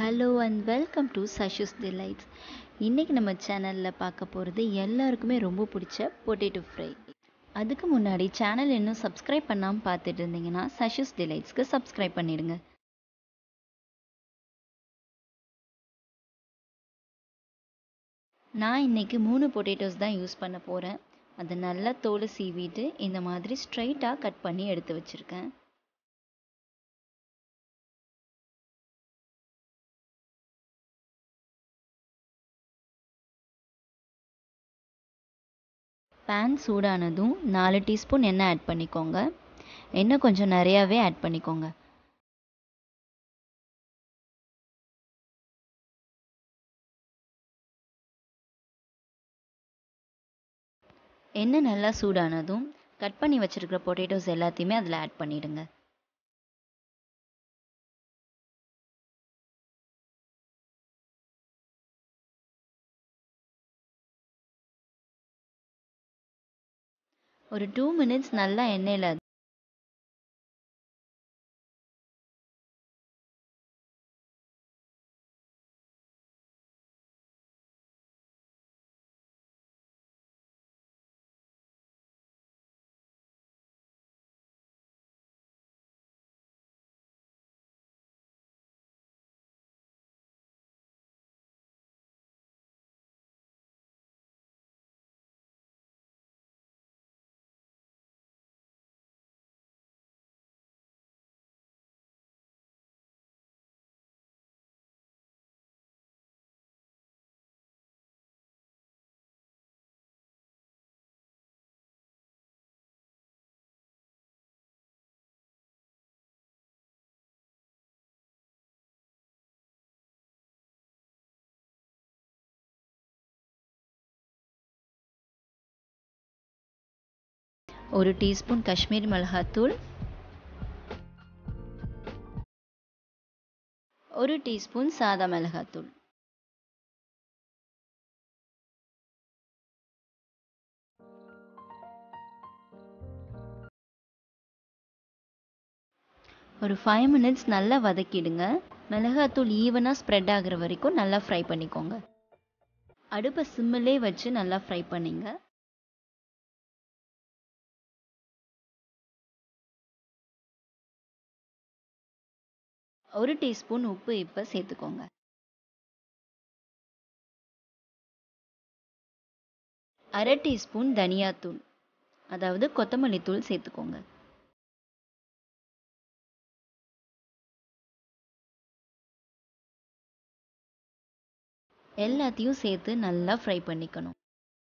hello and welcome to Sashu's delights இன்றைக்கி நம்ம சேனலில் பார்க்க போகிறது எல்லாருக்குமே ரொம்ப பிடிச்ச பொட்டேட்டோ ஃப்ரை அதுக்கு முன்னாடி சேனல் இன்னும் சப்ஸ்கிரைப் பண்ணாமல் பார்த்துட்டு இருந்தீங்கன்னா சஷுஸ் டிலைட்ஸ்க்கு சப்ஸ்கிரைப் பண்ணிடுங்க நான் இன்றைக்கி மூணு பொட்டேட்டோஸ் தான் யூஸ் பண்ண போகிறேன் அதை நல்லா தோலை சீவிட்டு இந்த மாதிரி ஸ்ட்ரைட்டாக கட் பண்ணி எடுத்து வச்சுருக்கேன் பேன் சூடானதும் நாலு டீஸ்பூன் எண்ணெய் ஆட் பண்ணிக்கோங்க எண்ணெய் கொஞ்சம் நிறையாவே ஆட் பண்ணிக்கோங்க எண்ணெய் நல்லா சூடானதும் கட் பண்ணி வச்சுருக்கிற பொட்டேட்டோஸ் எல்லாத்தையுமே அதில் ஆட் பண்ணிவிடுங்க ஒரு டூ மினிட்ஸ் நல்லா எண்ணெயில் ஒரு டீஸ்பூன் காஷ்மீரி மிளகாத்தூள் ஒரு டீஸ்பூன் சாதா மிளகாத்தூள் ஒரு ஃபைவ் மினிட்ஸ் நல்லா வதக்கிடுங்க மிளகாத்தூள் ஈவனாக ஸ்ப்ரெட் ஆகுற வரைக்கும் நல்லா ஃப்ரை பண்ணிக்கோங்க அடுப்பை சிம்மிலே வச்சு நல்லா ஃப்ரை பண்ணிங்க ஒரு டீஸ்பூன் உப்பு இப்போ சேர்த்துக்கோங்க அரை டீஸ்பூன் தனியாத்தூள் அதாவது கொத்தமல்லி தூள் சேர்த்துக்கோங்க எல்லாத்தையும் சேர்த்து நல்லா ஃப்ரை பண்ணிக்கணும்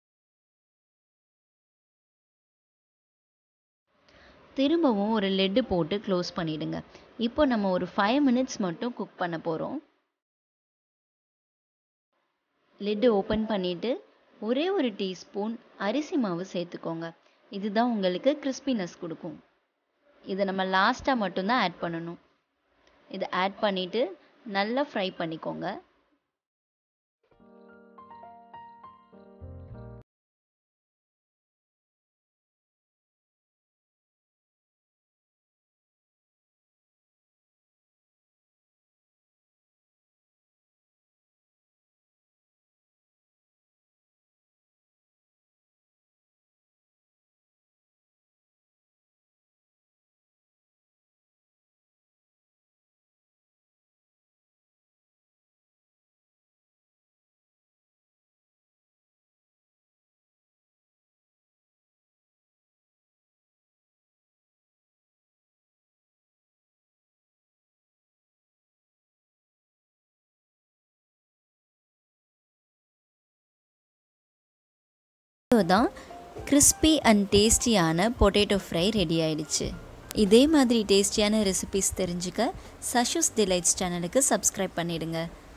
திரும்பவும் ஒரு லெட்டு போட்டு க்ளோஸ் பண்ணிடுங்க இப்போ நம்ம ஒரு ஃபைவ் மினிட்ஸ் மட்டும் குக் பண்ண போகிறோம் லெட்டு ஓப்பன் பண்ணிவிட்டு ஒரே ஒரு டீஸ்பூன் அரிசி மாவு சேர்த்துக்கோங்க இதுதான் உங்களுக்கு கிறிஸ்பினஸ் கொடுக்கும் இதை நம்ம லாஸ்ட்டாக மட்டும்தான் ஆட் பண்ணணும் இதை ஆட் பண்ணிவிட்டு நல்லா ஃப்ரை பண்ணிக்கோங்க தான் கிறிஸ்பி அண்ட் டேஸ்டியான பொட்டேட்டோ ஃப்ரை ரெடி ஆயிடுச்சு இதே மாதிரி டேஸ்டியான ரெசிபிஸ் தெரிஞ்சுக்க சஷுஸ் டிலைட்ஸ் சேனலுக்கு சப்ஸ்கிரைப் பண்ணிடுங்க